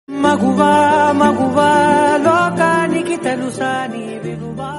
మగువా మగువా లోకానికి తెలుసా నీ విలువా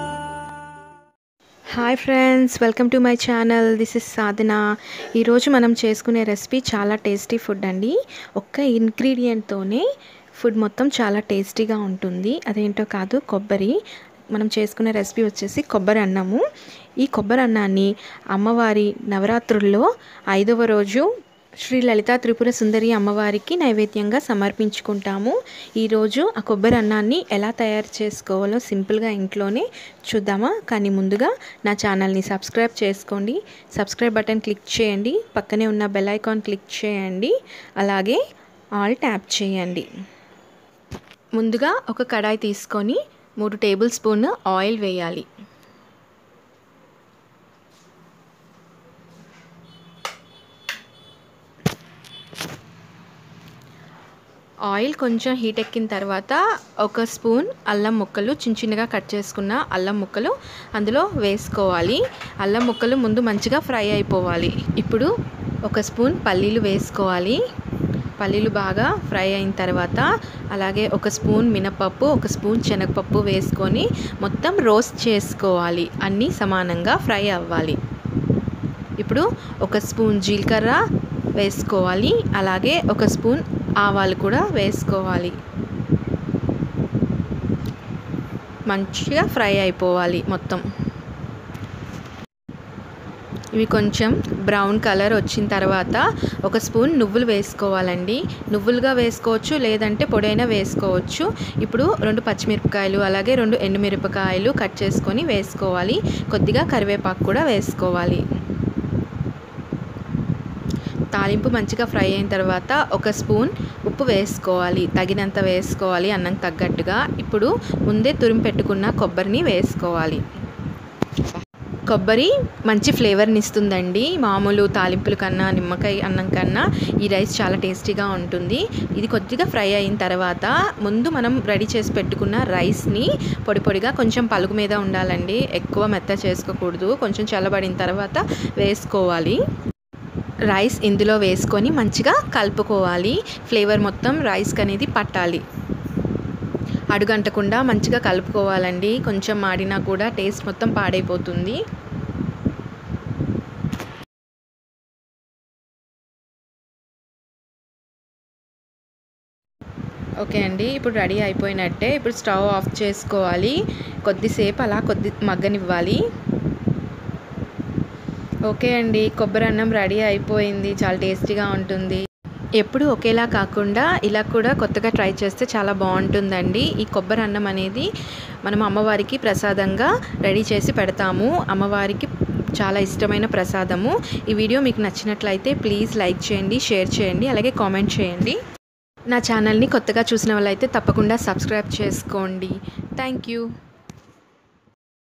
hi friends welcome to my channel this is Sadhana ఈరోజు మనం చేసుకునే రెసిపీ చాలా టేస్టీ ఫుడ్ అండి ఒక్క ఇంగ్రీడియంట్తోనే ఫుడ్ మొత్తం చాలా టేస్టీగా ఉంటుంది అదేంటో కాదు కొబ్బరి మనం చేసుకునే రెసిపీ వచ్చేసి కొబ్బరి అన్నము ఈ కొబ్బరి అన్నాన్ని అమ్మవారి నవరాత్రుల్లో ఐదవ రోజు శ్రీ లలితా త్రిపుర సుందరి అమ్మవారికి నైవేద్యంగా సమర్పించుకుంటాము ఈరోజు ఆ కొబ్బరి అన్నాన్ని ఎలా తయారు చేసుకోవాలో సింపుల్గా ఇంట్లోనే చూద్దామా కానీ ముందుగా నా ఛానల్ని సబ్స్క్రైబ్ చేసుకోండి సబ్స్క్రైబ్ బటన్ క్లిక్ చేయండి పక్కనే ఉన్న బెల్ ఐకాన్ క్లిక్ చేయండి అలాగే ఆల్ ట్యాప్ చేయండి ముందుగా ఒక కడాయి తీసుకొని మూడు టేబుల్ స్పూన్ ఆయిల్ వేయాలి ఆయిల్ కొంచెం హీట్ ఎక్కిన తర్వాత ఒక స్పూన్ అల్లం ముక్కలు చిన్న చిన్నగా కట్ చేసుకున్న అల్లం ముక్కలు అందులో వేసుకోవాలి అల్లం ముక్కలు ముందు మంచిగా ఫ్రై అయిపోవాలి ఇప్పుడు ఒక స్పూన్ పల్లీలు వేసుకోవాలి పల్లీలు బాగా ఫ్రై అయిన తర్వాత అలాగే ఒక స్పూన్ మినపప్పు ఒక స్పూన్ శనగపప్పు వేసుకొని మొత్తం రోస్ట్ చేసుకోవాలి అన్నీ సమానంగా ఫ్రై అవ్వాలి ఇప్పుడు ఒక స్పూన్ జీలకర్ర వేసుకోవాలి అలాగే ఒక స్పూన్ ఆవాలు కూడా వేసుకోవాలి మంచిగా ఫ్రై అయిపోవాలి మొత్తం ఇవి కొంచెం బ్రౌన్ కలర్ వచ్చిన తర్వాత ఒక స్పూన్ నువ్వులు వేసుకోవాలండి నువ్వులుగా వేసుకోవచ్చు లేదంటే పొడైనా వేసుకోవచ్చు ఇప్పుడు రెండు పచ్చిమిరపకాయలు అలాగే రెండు ఎండుమిరపకాయలు కట్ చేసుకొని వేసుకోవాలి కొద్దిగా కరివేపాకు కూడా వేసుకోవాలి తాలింపు మంచిగా ఫ్రై అయిన తర్వాత ఒక స్పూన్ ఉప్పు వేసుకోవాలి తగినంత వేసుకోవాలి అన్నం తగ్గట్టుగా ఇప్పుడు ముందే తురిమి పెట్టుకున్న కొబ్బరిని వేసుకోవాలి కొబ్బరి మంచి ఫ్లేవర్ని ఇస్తుందండి మామూలు తాలింపుల కన్నా నిమ్మకాయ అన్నం కన్నా ఈ రైస్ చాలా టేస్టీగా ఉంటుంది ఇది కొద్దిగా ఫ్రై అయిన తర్వాత ముందు మనం రెడీ చేసి పెట్టుకున్న రైస్ని పొడి పొడిగా కొంచెం పలుగు మీద ఉండాలండి ఎక్కువ మెత్త చేసుకోకూడదు కొంచెం చల్లబడిన తర్వాత వేసుకోవాలి రైస్ ఇందులో వేసుకొని మంచిగా కలుపుకోవాలి ఫ్లేవర్ మొత్తం రైస్కి అనేది పట్టాలి అడుగంటకుండా మంచిగా కలుపుకోవాలండి కొంచెం మాడినా కూడా టేస్ట్ మొత్తం పాడైపోతుంది ఓకే అండి ఇప్పుడు రెడీ అయిపోయినట్టే ఇప్పుడు స్టవ్ ఆఫ్ చేసుకోవాలి కొద్దిసేపు అలా కొద్ది మగ్గనివ్వాలి ఓకే అండి కొబ్బరి అన్నం రెడీ అయిపోయింది చాలా టేస్టీగా ఉంటుంది ఎప్పుడు ఒకేలా కాకుండా ఇలా కూడా కొత్తగా ట్రై చేస్తే చాలా బాగుంటుందండి ఈ కొబ్బరి అన్నం అనేది మనం అమ్మవారికి ప్రసాదంగా రెడీ చేసి పెడతాము అమ్మవారికి చాలా ఇష్టమైన ప్రసాదము ఈ వీడియో మీకు నచ్చినట్లయితే ప్లీజ్ లైక్ చేయండి షేర్ చేయండి అలాగే కామెంట్ చేయండి నా ఛానల్ని కొత్తగా చూసిన వాళ్ళైతే తప్పకుండా సబ్స్క్రైబ్ చేసుకోండి థ్యాంక్ యూ